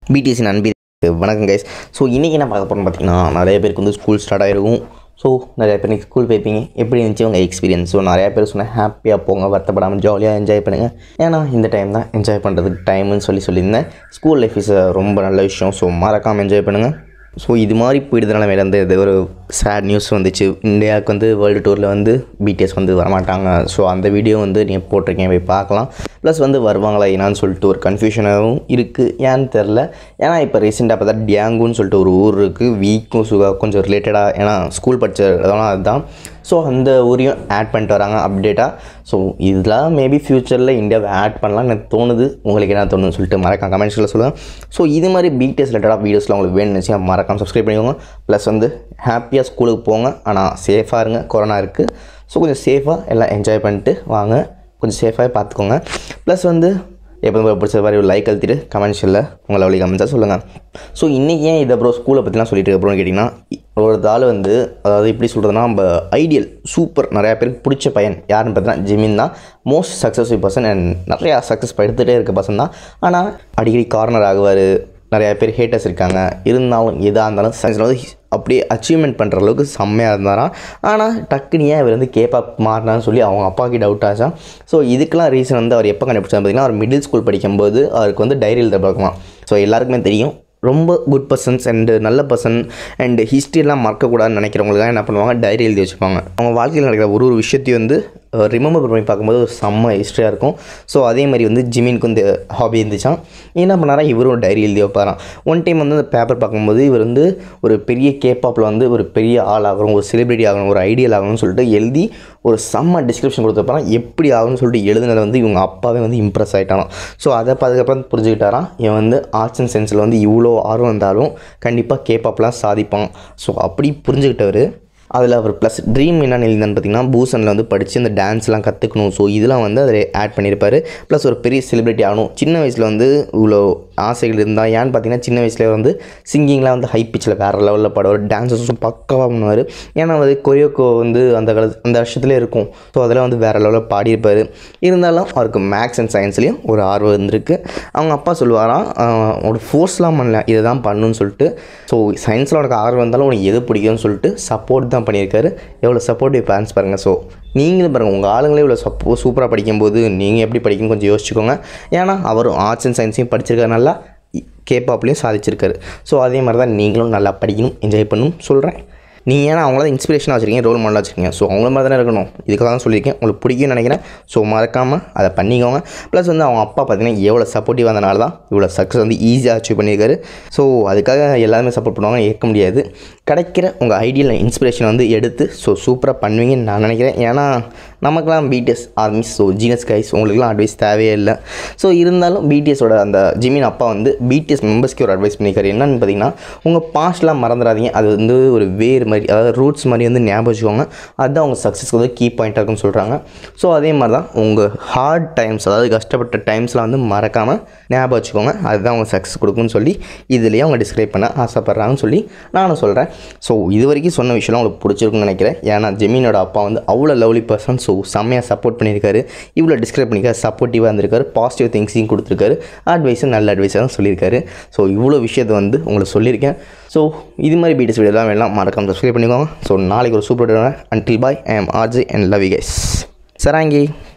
பிடிஎஸ்சி நண்பி வணக்கம் guys so இன்றைக்கி என்ன பார்க்க போகிறோம்னு பார்த்தீங்கன்னா நிறைய பேருக்கு வந்து ஸ்கூல் ஸ்டார்ட் ஆகிருக்கும் ஸோ நிறைய பேர் நீங்கள் ஸ்கூல் போய்ப்பீங்க எப்படி இருந்துச்சு உங்கள் எக்ஸ்பீரியன்ஸ் ஸோ நிறையா பேர் சொன்னால் ஹாப்பியாக போங்க வருத்தப்படாமல் ஜாலியாக என்ஜாய் பண்ணுங்கள் ஏன்னா இந்த டைம் தான் என்ஜாய் பண்ணுறதுக்கு டைம்னு சொல்லி சொல்லியிருந்தேன் ஸ்கூல் லைஃப் இஸ் ரொம்ப நல்ல விஷயம் ஸோ மறக்காமல் என்ஜாய் பண்ணுங்கள் ஸோ இது மாதிரி போயிடுறதுனால வேறு வந்து இது ஒரு சேட் நியூஸ் வந்துச்சு இந்தியாவுக்கு வந்து வேர்ல்டு டூரில் வந்து பிடிஎஸ் வந்து வரமாட்டாங்க ஸோ அந்த வீடியோ வந்து நீங்கள் போட்டிருக்கேன் போய் பார்க்கலாம் ப்ளஸ் வந்து வருவாங்களா என்னான்னு சொல்லிட்டு ஒரு கன்ஃபியூஷனாகவும் இருக்குது ஏன்னு தெரில ஏன்னா இப்போ ரீசெண்டாக பார்த்தா டியாங்குன்னு சொல்லிட்டு ஒரு ஊர் இருக்குது வீக்கும் சுகா கொஞ்சம் ரிலேட்டடாக ஏன்னா ஸ்கூல் படித்த இதெல்லாம் அதுதான் ஸோ அந்த ஊரையும் ஆட் பண்ணிட்டு வராங்க அப்டேட்டாக ஸோ இதெல்லாம் மேபி ஃப்யூச்சரில் இந்தியாவை ஆட் பண்ணலாம் எனக்கு தோணுது உங்களுக்கு என்ன தோணுதுன்னு சொல்லிட்டு மறக்காம கமெண்ட்ஸில் சொல்லுங்கள் ஸோ இது மாதிரி பிடிஎஸ் ரிலேட்டடாக வீடியோஸ்லாம் உங்களுக்கு வேணும்னு மறக்காம சப்ஸ்கிரைப் பண்ணிக்கோங்க ப்ளஸ் வந்து ஹாப்பியாக ஸ்கூலுக்கு போங்க ஆனால் சேஃபாக இருங்க கொரோனா இருக்குது ஸோ கொஞ்சம் சேஃபாக எல்லாம் என்ஜாய் பண்ணிட்டு வாங்க கொஞ்சம் சேஃபாக பார்த்துக்கோங்க ப்ளஸ் வந்து எப்போ பிடிச்ச மாதிரி ஒரு லைக் அழுத்திட்டு கமெண்ட்ஸில் உங்களை லவ்லி கமெண்ட்ஸாக சொல்லுங்கள் ஸோ இன்றைக்கி ஏன் இதை அப்புறம் ஸ்கூலை பற்றிலாம் சொல்லிட்டு இருக்க அப்புறம் கேட்டிங்கன்னா ஒரு ஆள் வந்து அதாவது எப்படி சொல்கிறதுனா நம்ம ஐடியல் சூப்பர் நிறையா பேருக்கு பிடிச்ச பையன் யாருன்னு பார்த்தீங்கன்னா ஜிமின் தான் மோஸ்ட் சக்ஸஸ்ஃபுல் பர்சன் அண்ட் நிறையா சக்ஸஸ் எடுத்துகிட்டே இருக்க பர்சன் தான் ஆனால் அடிக்கடி கார்னர் ஆகுவார் நிறையா பேர் ஹேட்டர்ஸ் இருக்காங்க இருந்தாலும் எதாக இருந்தாலும் சயின்ஸில் வந்து அப்படியே அச்சீவ்மெண்ட் பண்ணுற அளவுக்கு செம்மையாக இருந்தாராம் ஆனால் டக்குனு ஏன் இவர் வந்து கேப்பாப் மாறினான்னு சொல்லி அவங்க அப்பாவுக்கு டவுட் ஆச்சான் ஸோ இதுக்கெல்லாம் ரீசன் வந்து அவர் எப்போ கண்டுபிடிச்சார் பார்த்தீங்கன்னா அவர் மிடில் ஸ்கூல் படிக்கும்போது அவருக்கு வந்து டைரி எழுத பழக்கமாக ஸோ எல்லாருக்குமே தெரியும் ரொம்ப குட் பர்சன்ஸ் அண்டு நல்ல பர்சன் அண்டு ஹிஸ்ட்ரியெல்லாம் மறக்கக்கூடாதுன்னு நினைக்கிறவங்களுக்காக என்ன பண்ணுவாங்க டைரி எழுதி வச்சுப்பாங்க அவங்க வாழ்க்கையில் நடக்கிற ஒரு ஒரு விஷயத்தையும் வந்து ரிமெம்பர் பண்ணி பார்க்கும்போது ஒரு செம்ம ஹிஸ்ட்ரியாக இருக்கும் ஸோ அதே மாதிரி வந்து ஜிமினுக்கு இந்த ஹாபி இருந்துச்சான் என்ன பண்ணாரா இவரும் ஒரு டைரி எழுதி வைப்பாராம் ஒன் டைம் வந்து அந்த பேப்பர் பார்க்கும்போது இவர் வந்து ஒரு பெரிய கேப்பாப்பில் வந்து ஒரு பெரிய ஆள் ஆகணும் ஒரு செலிபிரிட்டி ஆகணும் ஒரு ஐடியல் ஆகணும்னு சொல்லிட்டு எழுதி ஒரு செம்ம டிஸ்கிரிப்ஷன் கொடுத்துருப்பாராம் எப்படி ஆகணும்னு சொல்லிட்டு எழுதுனதை வந்து இவங்க அப்பாவே வந்து இம்ப்ரெஸ் ஆகிட்டானோ ஸோ அதை அதுக்கப்புறம் புரிஞ்சுக்கிட்டாராம் இவன் வந்து ஆர்ட்ஸ் அண்ட் சயின்ஸில் வந்து இவ்வளோ ஆர்வம் இருந்தாலும் கண்டிப்பாக கேப்பாப்லாம் சாதிப்பான் ஸோ அப்படி புரிஞ்சுக்கிட்டவர் அதில் அவர் ப்ளஸ் ட்ரீம் என்னென்னு எழுந்தான்னு பார்த்தீங்கன்னா பூசனில் வந்து படித்து இந்த டான்ஸ்லாம் கற்றுக்கணும் ஸோ இதெல்லாம் வந்து அதில் ஆட் பண்ணியிருப்பார் ப்ளஸ் ஒரு பெரிய செலிப்ரிட்டி ஆகணும் சின்ன வயசில் வந்து இவ்வளோ ஆசைகள் இருந்தால் ஏன்னு பார்த்தீங்கன்னா சின்ன வயசில் வந்து சிங்கிங்லாம் வந்து ஹை பிச்சில் வேறு லெவலில் பாடுவார் டான்ஸஸும் பக்காவாக பண்ணுவார் ஏன்னா வந்து கொரியோக்கோ வந்து அந்த கால அந்த வருஷத்துலேயே இருக்கும் ஸோ அதெல்லாம் வந்து வேறு லெவலில் பாடியிருப்பார் இருந்தாலும் அவருக்கு மேக்ஸ் அண்ட் சயின்ஸ்லேயும் ஒரு ஆர்வம் இருந்திருக்கு அவங்க அப்பா சொல்லுவாராம் ஒரு ஃபோர்ஸ்லாம் பண்ணல இதை தான் பண்ணணும்னு சொல்லிட்டு ஸோ சயின்ஸில் உனக்கு ஆர்வம் இருந்தாலும் உனக்கு எது பிடிக்கும்னு சொல்லிட்டு சப்போர்ட் தான் பண்ணியிருக்காரு எவ்வளோ சப்போர்ட்டிவ் பேரண்ட்ஸ் பாருங்கள் ஸோ நீங்களும் பாருங்கள் உங்கள் ஆளுங்களே இவ்வளோ சப்போ சூப்பராக படிக்கும்போது நீங்கள் எப்படி படிக்கணும் கொஞ்சம் யோசிச்சுக்கோங்க ஏன்னா அவரும் ஆர்ட்ஸ் அண்ட் சயின்ஸையும் படிச்சிருக்கறனால கேப்பாப்லேயும் சாதிச்சிருக்காரு ஸோ அதே மாதிரி தான் நீங்களும் நல்லா படிக்கணும் என்ஜாய் பண்ணணும் சொல்கிறேன் நீங்கள் ஏன்னா அவங்கள தான் இன்ஸ்பிரேஷனாக வச்சுருக்கீங்க ரோல் மாடலாக வச்சுருக்கீங்க ஸோ அவங்கள மாதிரி தானே இருக்கணும் இதுக்காக தான் சொல்லியிருக்கேன் உங்களுக்கு பிடிக்கும்னு நினைக்கிறேன் ஸோ மறக்காமல் அதை பண்ணிக்கோங்க ப்ளஸ் வந்து அவங்க அப்பா பார்த்தீங்கன்னா எவ்வளோ சப்போர்ட்டிவ் வந்தனால தான் இவ்வளோ சக்ஸஸ் வந்து ஈஸியாக அச்சீவ் பண்ணியிருக்காரு ஸோ அதுக்காக எல்லாருமே சப்போர்ட் பண்ணுவாங்க ஏற்க முடியாது கிடைக்கிற உங்கள் ஐடியல் இன்ஸ்பிரேஷன் வந்து எடுத்து ஸோ சூப்பராக பண்ணுவீங்கன்னு நான் நினைக்கிறேன் ஏன்னா நமக்கெல்லாம் BTS armies so genius guys உங்களுக்குலாம் அட்வைஸ் தேவையே இல்லை ஸோ இருந்தாலும் பிடிஎஸோட அந்த ஜிமின் அப்பா வந்து பிடிஎஸ் மெம்பர்ஸ்க்கு ஒரு அட்வைஸ் பண்ணியிருக்காரு என்னன்னு பார்த்தீங்கன்னா உங்கள் பாஸ்ட்லாம் மறந்துடாதீங்க அது வந்து ஒரு வேறு மாதிரி அதாவது ரூட்ஸ் மாதிரி வந்து ஞாபகம் வச்சுக்கோங்க அதுதான் அவங்க சக்ஸஸ்க்கு வந்து கீ பாயிண்ட்டாக இருக்குன்னு சொல்கிறாங்க ஸோ அதே மாதிரி தான் உங்கள் ஹார்ட் டைம்ஸ் அதாவது கஷ்டப்பட்ட டைம்ஸ்லாம் வந்து மறக்காமல் ஞாபகம் வச்சுக்கோங்க அதுதான் அவங்க சக்ஸஸ் கொடுக்குன்னு சொல்லி இதுலேயே அவங்க டிஸ்கிரைப் பண்ண ஆசைப்பட்றாங்கன்னு சொல்லி நானும் சொல்கிறேன் ஸோ இது வரைக்கும் சொன்ன விஷயம்லாம் உங்களுக்கு பிடிச்சிருக்குன்னு நினைக்கிறேன் ஏன்னா ஜெமீனோட அப்பா வந்து அவ்வளோ லவ்லி பர்சன் ஸோ செம்மையாக சப்போர்ட் பண்ணியிருக்காரு இவ்வளோ டிஸ்கிரைப் பண்ணியிருக்காரு சப்போர்ட்டிவாக இருந்திருக்காரு பாசிட்டிவ் திங்ஸையும் கொடுத்துருக்காரு அட்வைஸும் நல்ல அட்வைஸாக தான் சொல்லியிருக்காரு ஸோ இவ்வளோ விஷயத்தை வந்து உங்களுக்கு சொல்லியிருக்கேன் ஸோ இது மாதிரி பிடிஎஸ் வீடியோலாம் வேணாம் மறக்காம சப்ஸ்கிரைப் பண்ணிக்கோங்க ஸோ நாளைக்கு ஒரு super until bye I am RG and love you guys சராங்கி